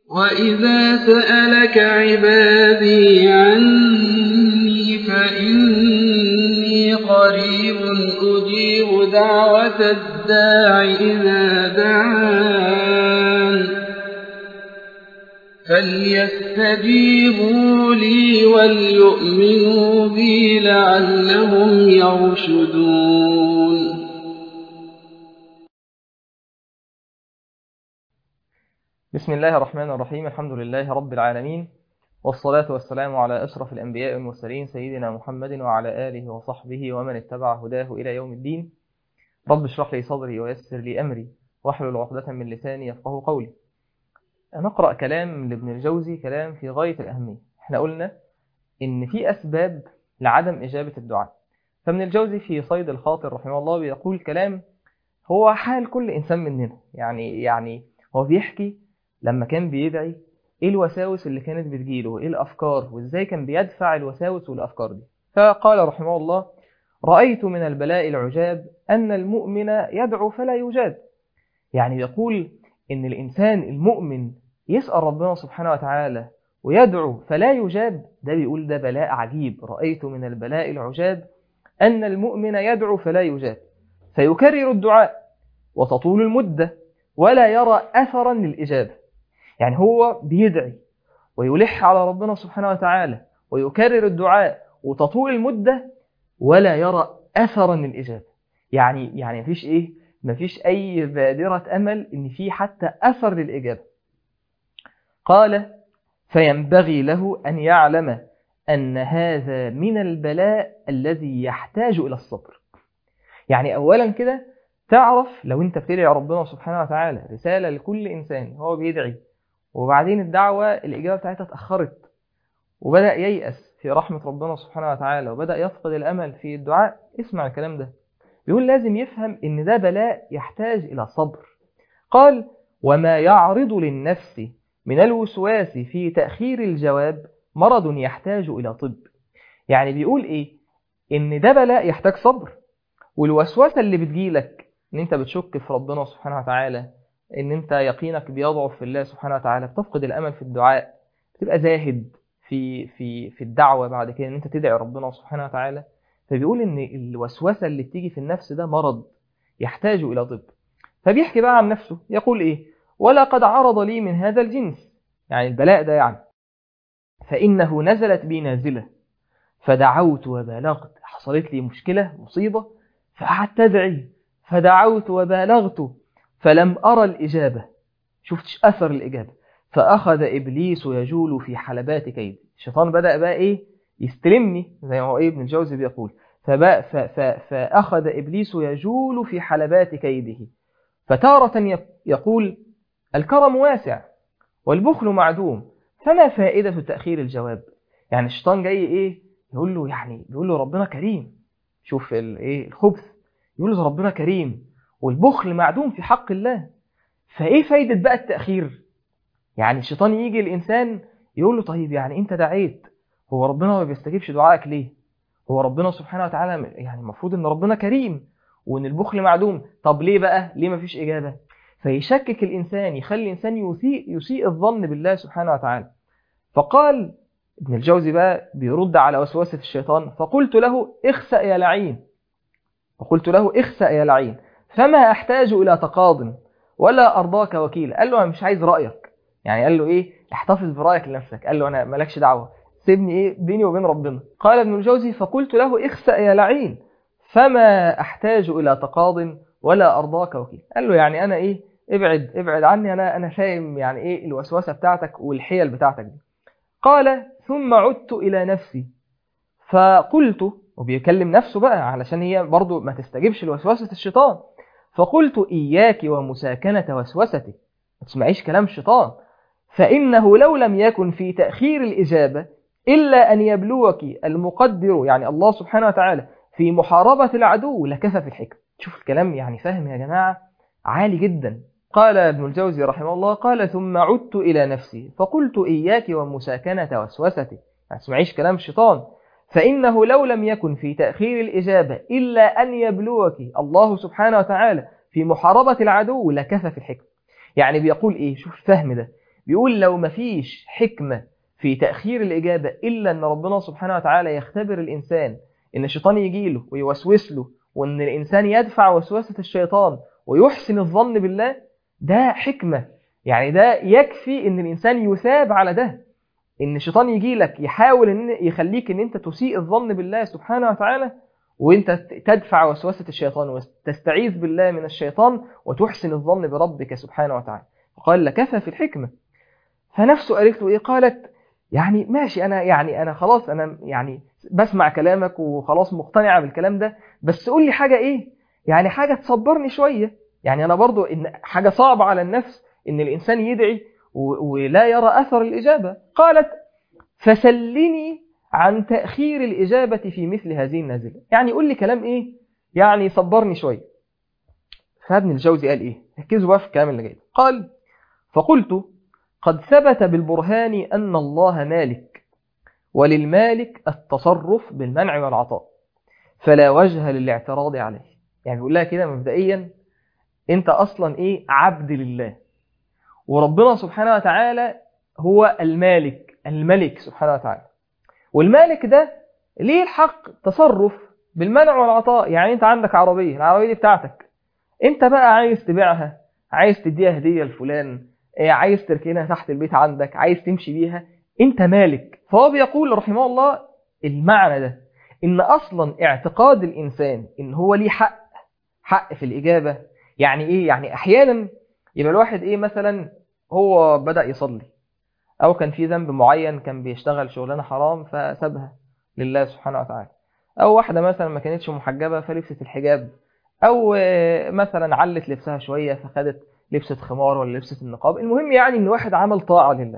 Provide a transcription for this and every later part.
وإذا سألك عبادي عني فإني قريب أجيب دعوة الداع إذا دعان فليستجيبوا لي وليؤمنوا بي لعلهم يرشدون بسم الله الرحمن الرحيم الحمد لله رب العالمين والصلاة والسلام على أشرف الأنبياء والمرسلين سيدنا محمد وعلى آله وصحبه ومن اتبع هداه إلى يوم الدين رب اشرح لي صدري ويسر لي أمري واحلل عقدة من لساني يفقه قولي نقرأ كلام لابن الجوزي كلام في غاية الأهمية احنا قلنا إن في أسباب لعدم إجابة الدعاء فابن الجوزي في صيد الخاطر رحمه الله بيقول كلام هو حال كل إنسان مننا يعني يعني هو بيحكي لما كان بيدعي ايه الوساوس اللي كانت بتجيله ايه الافكار وازاي كان بيدفع الوساوس والافكار دي فقال رحمه الله رايت من البلاء العجاب ان المؤمن يدعو فلا يجاب يعني يقول ان الانسان المؤمن يسال ربنا سبحانه وتعالى ويدعو فلا يجاب ده بيقول ده بلاء عجيب رايت من البلاء العجاب ان المؤمن يدعو فلا يجاب فيكرر الدعاء وتطول المده ولا يرى اثرا للاجابه يعني هو بيدعي ويلح على ربنا سبحانه وتعالى ويكرر الدعاء وتطول المدة ولا يرى أثرا للإجابة يعني يعني مفيش إيه مفيش أي بادرة أمل إن في حتى أثر للإجابة قال فينبغي له أن يعلم أن هذا من البلاء الذي يحتاج إلى الصبر يعني أولا كده تعرف لو أنت بتدعي ربنا سبحانه وتعالى رسالة لكل إنسان هو بيدعي وبعدين الدعوة الإجابة بتاعتها اتأخرت وبدأ ييأس في رحمة ربنا سبحانه وتعالى وبدأ يفقد الأمل في الدعاء اسمع الكلام ده بيقول لازم يفهم إن ده بلاء يحتاج إلى صبر قال وما يعرض للنفس من الوسواس في تأخير الجواب مرض يحتاج إلى طب يعني بيقول إيه إن ده بلاء يحتاج صبر والوسوسة اللي بتجيلك إن أنت بتشك في ربنا سبحانه وتعالى ان انت يقينك بيضعف في الله سبحانه وتعالى بتفقد الامل في الدعاء بتبقى زاهد في في في الدعوه بعد كده ان انت تدعي ربنا سبحانه وتعالى فبيقول ان الوسوسه اللي بتيجي في النفس ده مرض يحتاج الى طب فبيحكي بقى عن نفسه يقول ايه ولقد عرض لي من هذا الجنس يعني البلاء ده يعني فانه نزلت بي نازله فدعوت وبالغت حصلت لي مشكله مصيبه فقعدت ادعي فدعوت وبالغت فلم أرى الإجابة شفتش أثر الإجابة فأخذ إبليس يجول في حلبات كيدي الشيطان بدأ بقى إيه يستلمني زي ما هو إيه ابن الجوزي بيقول فبقى ف ف فأخذ إبليس يجول في حلبات كيده فتارة يقول الكرم واسع والبخل معدوم فما فائدة تأخير الجواب يعني الشيطان جاي إيه يقول له يعني بيقول له ربنا كريم شوف الايه الخبث يقول له ربنا كريم والبخل معدوم في حق الله فايه فايدة بقى التأخير يعني الشيطان يجي الإنسان يقول له طيب يعني انت دعيت هو ربنا ما بيستجيبش دعائك ليه هو ربنا سبحانه وتعالى يعني المفروض ان ربنا كريم وان البخل معدوم طب ليه بقى ليه ما فيش إجابة فيشكك الإنسان يخلي الإنسان يسيء, يسيء الظن بالله سبحانه وتعالى فقال ابن الجوزي بقى بيرد على وسوسة الشيطان فقلت له اخسأ يا لعين فقلت له اخسأ يا لعين فما أحتاج إلى تقاض ولا أرضاك وكيل قال له أنا مش عايز رأيك يعني قال له إيه احتفظ برأيك لنفسك قال له أنا مالكش دعوة سيبني إيه بيني وبين ربنا قال ابن الجوزي فقلت له اخسأ يا لعين فما أحتاج إلى تقاض ولا أرضاك وكيل قال له يعني أنا إيه ابعد ابعد عني أنا أنا فاهم يعني إيه الوسوسة بتاعتك والحيل بتاعتك دي قال ثم عدت إلى نفسي فقلت وبيكلم نفسه بقى علشان هي برضو ما تستجيبش لوسوسة الشيطان فقلت إياك ومساكنة وسوستك ما تسمعيش كلام الشيطان فإنه لو لم يكن في تأخير الإجابة إلا أن يبلوك المقدر يعني الله سبحانه وتعالى في محاربة العدو لكفى في الحكم شوف الكلام يعني فاهم يا جماعة عالي جدا قال ابن الجوزي رحمه الله قال ثم عدت إلى نفسي فقلت إياك ومساكنة وسوستك ما تسمعيش كلام الشيطان فإنه لو لم يكن في تأخير الإجابة إلا أن يبلوك الله سبحانه وتعالى في محاربة العدو لكفى في الحكم يعني بيقول إيه شوف الفهم ده بيقول لو مفيش حكمة في تأخير الإجابة إلا أن ربنا سبحانه وتعالى يختبر الإنسان إن الشيطان يجي له ويوسوس له وإن الإنسان يدفع وسوسة الشيطان ويحسن الظن بالله ده حكمة يعني ده يكفي إن الإنسان يثاب على ده إن الشيطان يجي لك يحاول إن يخليك إن أنت تسيء الظن بالله سبحانه وتعالى وانت تدفع وسوسة الشيطان وتستعيذ بالله من الشيطان وتحسن الظن بربك سبحانه وتعالى فقال لكفى في الحكمة فنفسه قالت له ايه قالت يعني ماشي انا يعني انا خلاص انا يعني بسمع كلامك وخلاص مقتنعة بالكلام ده بس قول لي حاجة ايه يعني حاجة تصبرني شوية يعني انا برضو ان حاجة صعبة على النفس ان الانسان يدعي ولا يرى اثر الاجابة قالت فسلني عن تأخير الإجابة في مثل هذه النازلة يعني قول لي كلام إيه يعني صبرني شوية فابن الجوزي قال إيه ركزوا بقى في الكلام اللي جاي قال فقلت قد ثبت بالبرهان أن الله مالك وللمالك التصرف بالمنع والعطاء فلا وجه للاعتراض عليه يعني بيقول لها كده مبدئيا انت اصلا ايه عبد لله وربنا سبحانه وتعالى هو المالك الملك سبحانه وتعالى والمالك ده ليه الحق تصرف بالمنع والعطاء يعني انت عندك عربية العربية دي بتاعتك انت بقى عايز تبيعها عايز تديها هدية لفلان عايز تركنها تحت البيت عندك عايز تمشي بيها انت مالك فهو بيقول رحمه الله المعنى ده ان اصلا اعتقاد الانسان ان هو ليه حق حق في الاجابة يعني ايه يعني احيانا يبقى الواحد ايه مثلا هو بدأ يصلي او كان في ذنب معين كان بيشتغل شغلانه حرام فسابها لله سبحانه وتعالى او واحده مثلا ما كانتش محجبه فلبست الحجاب او مثلا علت لبسها شويه فخدت لبست خمار ولا لبست النقاب المهم يعني ان واحد عمل طاعه لله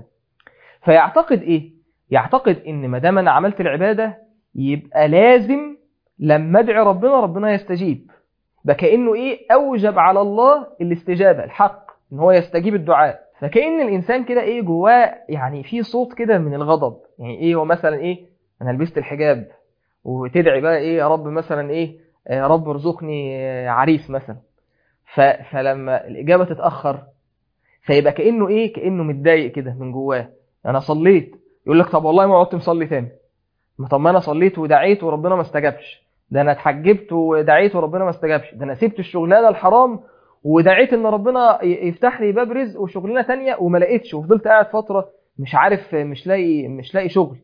فيعتقد ايه يعتقد ان ما دام انا عملت العباده يبقى لازم لما ادعي ربنا ربنا يستجيب ده كانه ايه اوجب على الله الاستجابه الحق ان هو يستجيب الدعاء فكأن الإنسان كده إيه جواه يعني في صوت كده من الغضب يعني إيه هو مثلا إيه أنا لبست الحجاب وتدعي بقى إيه يا رب مثلا إيه يا رب ارزقني عريس مثلا ف... فلما الإجابة تتأخر فيبقى كأنه إيه كأنه متضايق كده من جواه أنا صليت يقول لك طب والله ما عدت مصلي تاني ما طب ما أنا صليت ودعيت وربنا ما استجابش ده أنا اتحجبت ودعيت وربنا ما استجابش ده أنا سبت الشغلانة الحرام ودعيت ان ربنا يفتح لي باب رزق وشغلانه تانية وما لقيتش وفضلت قاعد فتره مش عارف مش لاقي مش لاقي شغل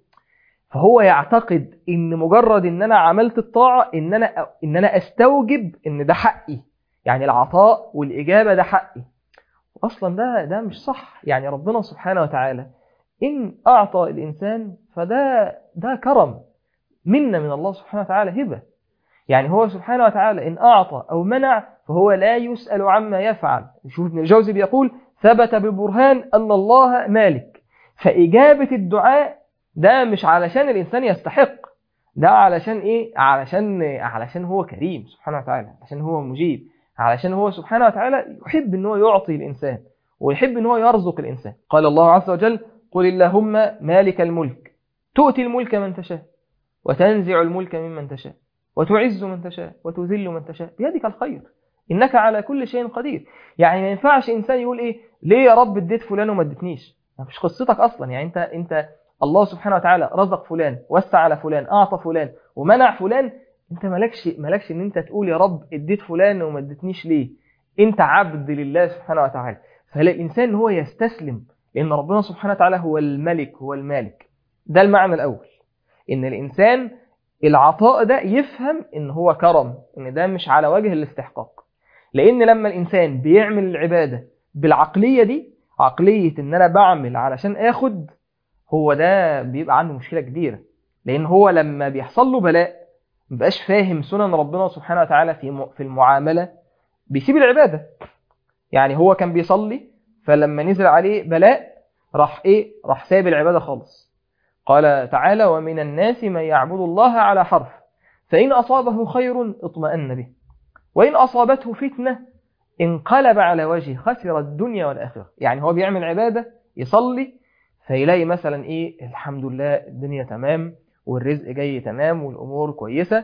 فهو يعتقد ان مجرد ان انا عملت الطاعه ان انا ان انا استوجب ان ده حقي يعني العطاء والاجابه ده حقي اصلا ده ده مش صح يعني ربنا سبحانه وتعالى ان اعطى الانسان فده ده كرم منا من الله سبحانه وتعالى هبه يعني هو سبحانه وتعالى إن أعطى أو منع فهو لا يسأل عما يفعل شوف ابن الجوزي بيقول ثبت ببرهان أن الله مالك فإجابة الدعاء ده مش علشان الإنسان يستحق ده علشان إيه علشان علشان هو كريم سبحانه وتعالى علشان هو مجيب علشان هو سبحانه وتعالى يحب أن هو يعطي الإنسان ويحب أن هو يرزق الإنسان قال الله عز وجل قل اللهم مالك الملك تؤتي الملك من تشاء وتنزع الملك ممن تشاء وتعز من تشاء وتذل من تشاء بيدك الخير إنك على كل شيء قدير يعني ما ينفعش إنسان يقول إيه ليه يا رب اديت فلان وما اديتنيش مش قصتك أصلا يعني أنت أنت الله سبحانه وتعالى رزق فلان وسع على فلان أعطى فلان ومنع فلان أنت مالكش مالكش إن أنت تقول يا رب اديت فلان وما اديتنيش ليه أنت عبد لله سبحانه وتعالى فلا الإنسان هو يستسلم لأن ربنا سبحانه وتعالى هو الملك هو المالك ده المعنى الأول إن الإنسان العطاء ده يفهم ان هو كرم ان ده مش على وجه الاستحقاق لان لما الانسان بيعمل العبادة بالعقلية دي عقلية ان انا بعمل علشان اخد هو ده بيبقى عنده مشكلة كبيرة لان هو لما بيحصل له بلاء مبقاش فاهم سنن ربنا سبحانه وتعالى في في المعاملة بيسيب العبادة يعني هو كان بيصلي فلما نزل عليه بلاء راح ايه راح سايب العبادة خالص قال تعالى ومن الناس من يعبد الله على حرف فإن أصابه خير اطمأن به وإن أصابته فتنة انقلب على وجهه خسر الدنيا والآخرة يعني هو بيعمل عبادة يصلي فيلاقي مثلا إيه الحمد لله الدنيا تمام والرزق جاي تمام والأمور كويسة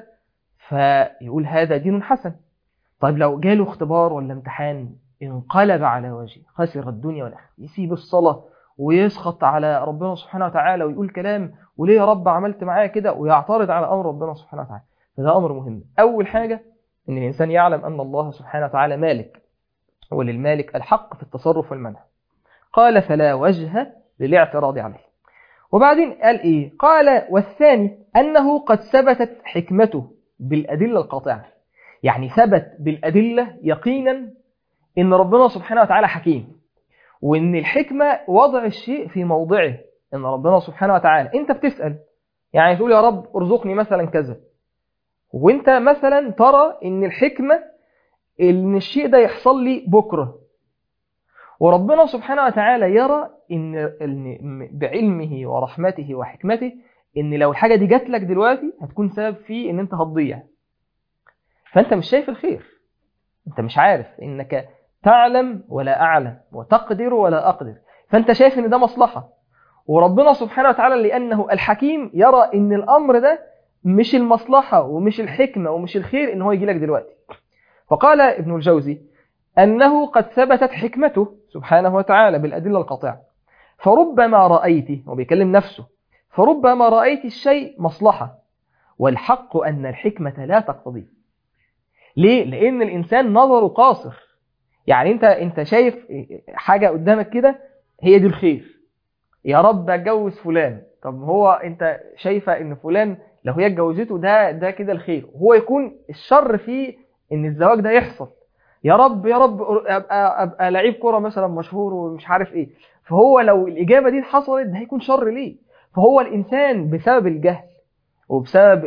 فيقول هذا دين حسن طيب لو جاله اختبار ولا امتحان انقلب على وجهه خسر الدنيا والآخرة يسيب الصلاة ويسخط على ربنا سبحانه وتعالى ويقول كلام وليه يا رب عملت معايا كده ويعترض على امر ربنا سبحانه وتعالى فده امر مهم اول حاجه ان الانسان يعلم ان الله سبحانه وتعالى مالك وللمالك الحق في التصرف والمنع قال فلا وجه للاعتراض عليه وبعدين قال ايه قال والثاني انه قد ثبتت حكمته بالادله القاطعه يعني ثبت بالادله يقينا ان ربنا سبحانه وتعالى حكيم وان الحكمه وضع الشيء في موضعه ان ربنا سبحانه وتعالى انت بتسال يعني تقول يا رب ارزقني مثلا كذا وانت مثلا ترى ان الحكمه ان الشيء ده يحصل لي بكره وربنا سبحانه وتعالى يرى ان إن بعلمه ورحمته وحكمته ان لو الحاجه دي جات لك دلوقتي هتكون سبب في ان انت هتضيع فانت مش شايف الخير انت مش عارف انك تعلم ولا اعلم وتقدر ولا اقدر فانت شايف ان ده مصلحه وربنا سبحانه وتعالى لانه الحكيم يرى ان الامر ده مش المصلحه ومش الحكمه ومش الخير ان هو يجي لك دلوقتي فقال ابن الجوزي أنه قد ثبتت حكمته سبحانه وتعالى بالأدلة القاطعة فربما رأيت وبيكلم نفسه فربما رأيت الشيء مصلحة والحق أن الحكمة لا تقتضي ليه؟ لأن الإنسان نظره قاصر يعني أنت أنت شايف حاجة قدامك كده هي دي الخير يا رب اتجوز فلان طب هو أنت شايفة إن فلان لو هي اتجوزته ده ده كده الخير هو يكون الشر فيه إن الزواج ده يحصل يا رب يا رب ابقى ابقى لعيب كوره مثلا مشهور ومش عارف ايه فهو لو الاجابه دي حصلت ده هيكون شر ليه فهو الانسان بسبب الجهل وبسبب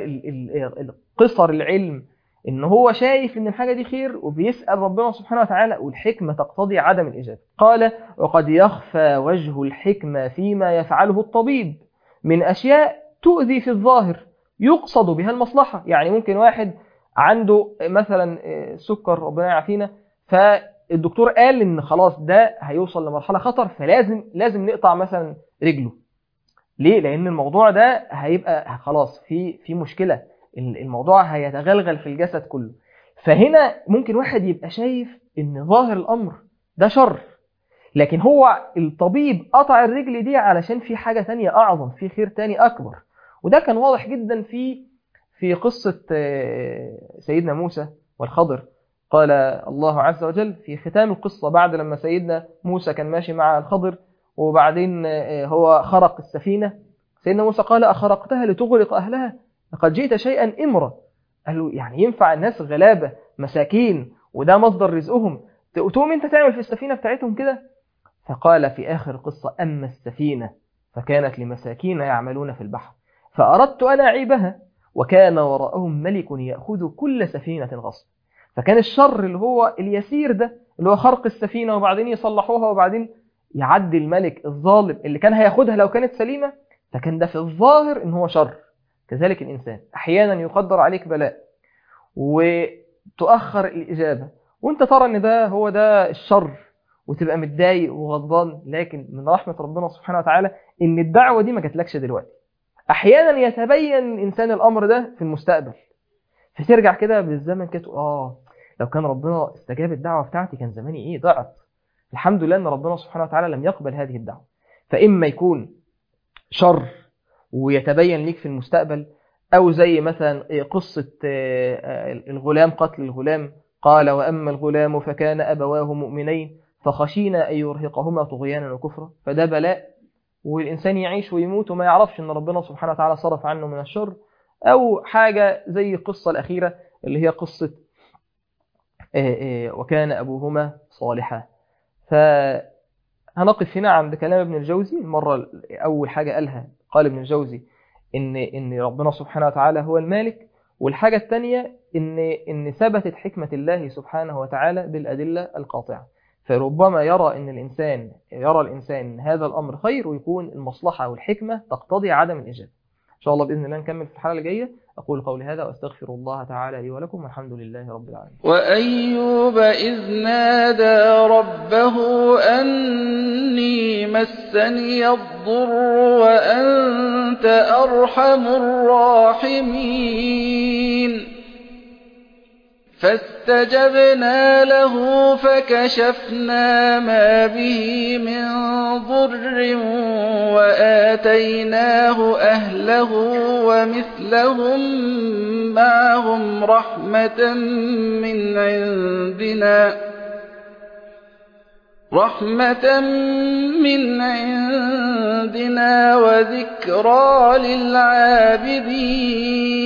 قصر العلم ان هو شايف ان الحاجه دي خير وبيسال ربنا سبحانه وتعالى والحكمه تقتضي عدم الاجابه قال وقد يخفى وجه الحكمه فيما يفعله الطبيب من اشياء تؤذي في الظاهر يقصد بها المصلحه يعني ممكن واحد عنده مثلا سكر ربنا يعافينا فالدكتور قال ان خلاص ده هيوصل لمرحله خطر فلازم لازم نقطع مثلا رجله ليه لان الموضوع ده هيبقى خلاص في في مشكله الموضوع هيتغلغل في الجسد كله فهنا ممكن واحد يبقى شايف ان ظاهر الامر ده شر لكن هو الطبيب قطع الرجل دي علشان في حاجه تانية اعظم في خير تاني اكبر وده كان واضح جدا في في قصة سيدنا موسى والخضر قال الله عز وجل في ختام القصة بعد لما سيدنا موسى كان ماشي مع الخضر وبعدين هو خرق السفينة سيدنا موسى قال أخرقتها لتغرق أهلها لقد جئت شيئا إمرا قال له يعني ينفع الناس غلابة مساكين وده مصدر رزقهم تقوم انت تعمل في السفينة بتاعتهم كده فقال في آخر القصة أما السفينة فكانت لمساكين يعملون في البحر فأردت أن أعيبها وكان وراءهم ملك يأخذ كل سفينة غصب فكان الشر اللي هو اليسير ده اللي هو خرق السفينة وبعدين يصلحوها وبعدين يعدي الملك الظالم اللي كان هياخدها لو كانت سليمة فكان ده في الظاهر ان هو شر كذلك الإنسان أحيانا يقدر عليك بلاء وتؤخر الإجابة وانت ترى ان ده هو ده الشر وتبقى متضايق وغضبان لكن من رحمة ربنا سبحانه وتعالى ان الدعوة دي ما جاتلكش دلوقتي احيانا يتبين انسان الامر ده في المستقبل فترجع كده بالزمن كده اه لو كان ربنا استجاب الدعوه بتاعتي كان زماني ايه ضعت الحمد لله ان ربنا سبحانه وتعالى لم يقبل هذه الدعوه فاما يكون شر ويتبين ليك في المستقبل او زي مثلا قصه الغلام قتل الغلام قال واما الغلام فكان ابواه مؤمنين فخشينا ان يرهقهما طغيانا وكفرا فده بلاء والإنسان يعيش ويموت وما يعرفش أن ربنا سبحانه وتعالى صرف عنه من الشر أو حاجة زي القصة الأخيرة اللي هي قصة وكان أبوهما صالحا فهنقف هنا عند كلام ابن الجوزي المرة أول حاجة قالها قال ابن الجوزي إن, إن ربنا سبحانه وتعالى هو المالك والحاجة الثانية إن, إن ثبتت حكمة الله سبحانه وتعالى بالأدلة القاطعة فربما يرى ان الانسان يرى الانسان هذا الامر خير ويكون المصلحه والحكمه تقتضي عدم الاجابه. ان شاء الله باذن الله نكمل في الحلقه الجايه اقول قولي هذا واستغفر الله تعالى لي ولكم والحمد لله رب العالمين. وايوب اذ نادى ربه اني مسني الضر وانت ارحم الراحمين. فاستجبنا له فكشفنا ما به من ضر وآتيناه أهله ومثلهم معهم رحمة من عندنا رحمة من عندنا وذكرى للعابدين